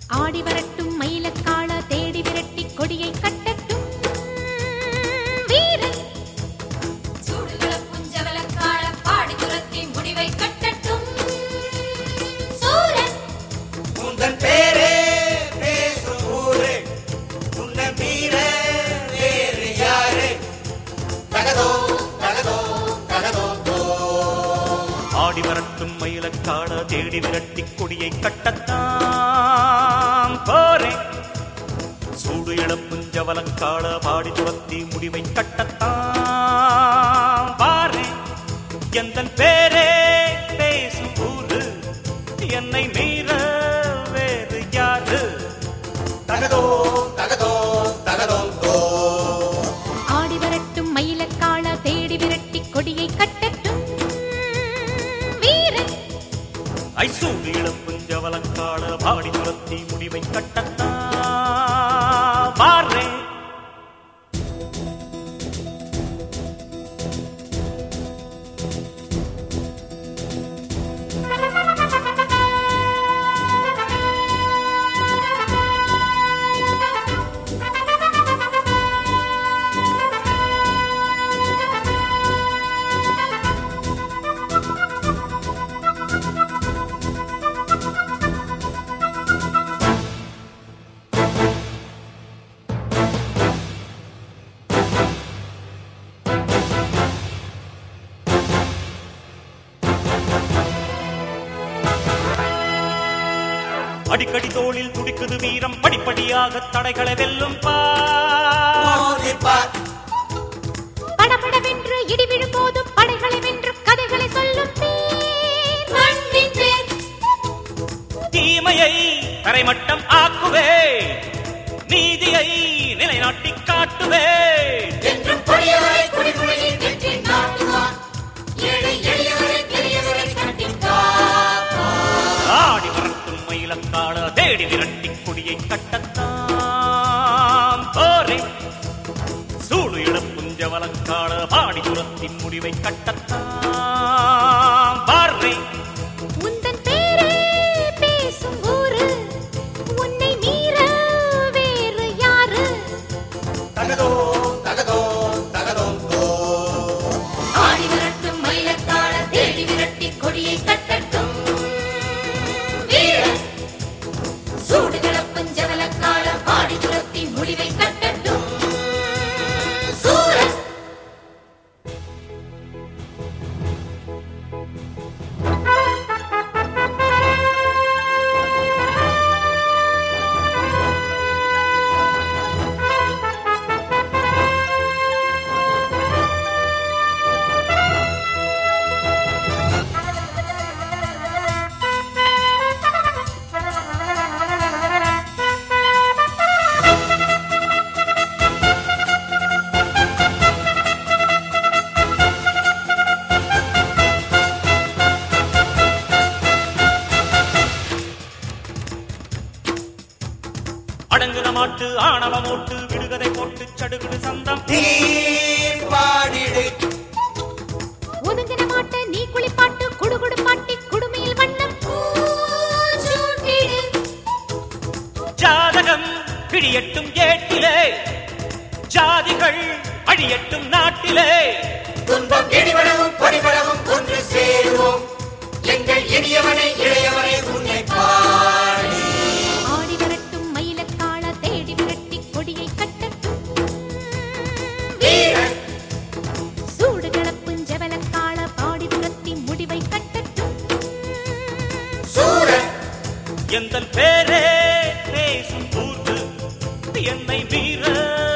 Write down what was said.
ஆடி வரட்டும் மயிலக்காள தேடி விரட்டி கொடியை கட்டட்டும் வீரன் சூடுகள புஞ்சவலக்காள பாடி துரத்தி முடிவை கட்டட்டும் சூரன் உந்தன் பேரே பேசும் ஊரே உன்னை மீற வேறு யாரு தகதோ தகதோ தகதோ தோ ஆடி வரட்டும் மயிலக்காட தேடி விரட்டி கொடியை கட்டத்தான் போறேன் சூடு இளப்புஞ்சவலங்காட பாடி துரத்தி முடிவை கட்டத்தான் பாரேன் எந்த பேரே பேசும் ஊரு என்னை மீற வேறு யாரு தகதோ தகதோ தகதோ தோ ஆடி வரட்டும் மயிலக்காள தேடி விரட்டி கொடியை கட்டட்டும் வீரன் ஐசூடு இளப்புஞ்சவலங்காட பாடி துரத்தி முடிவை கட்டத்தான் பாரேன் அடிக்கடி தோளில் துடிக்குது வீரம் படிப்படியாக தடைகளை வெல்லும் பார் மோதிப்பார் படபடவென்று இடி விழும் போதும் படைகளை வென்று கதைகளை சொல்லும் பேர் மண்ணின் பேர் தீமையை தரைமட்டம் ஆக்குவே நீதியை நிலைநாட்டி காட்டுவே என்றும் கொடியவரை குடிமுறையில் வெற்றி நாட்டுவார் ஏழை எளியவரை பெரியவரை கண்டிப்பார் ஆடி வரட்டும் மயிலக்காட தேடி விரட்டி கொடியை கட்டத்தான் போரே சூடு இளப்புஞ்சவலக்காட பாடி துரத்தின் முடிவை கட்டத்தான் பாரே உந்தன் பேரே பேசும் ஊரு உன்னை மீற வேறு யாரு தகதோ தகதோ தகதோ தோ ஆடி வரட்டும் மயிலக்காள தேடி விரட்டி கொடியை கட்டட்டும் வீரன் சூடுகள புஞ்சவலக்காள பாடி துரத்தி முடிவை கட்டட்டும் சூரன் அடங்குன மாட்டு ஆணவ மூட்டு விடுகதை போட்டு சடுகுடு சந்தம் நீ பாடிடு ஒதுங்கின மாட்ட நீ குளிப்பாட்டு குடுகுடு பாட்டி குடுமையில் வண்ணம் பூச்சூட்டிடு ஜாதகம் பிடியட்டும் ஏட்டிலே ஜாதிகள் அழியட்டும் நாட்டிலே துன்பம் இடிவளவும் பொடிவளவும் ஒன்று சேருவோம் எங்கள் இனியவனை இளையவனை உன்னை பாடி ஆடி வரட்டும் மயிலக்காள தேடி விரட்டி கொடியை கட்டட்டும் வீரன் சூடு கிளப்பும் ஜவலக்காள பாடி துரத்தி முடிவை கட்டட்டும் சூரன் எந்த பேரே பேசும் ஊர்ந்து என்னை மீற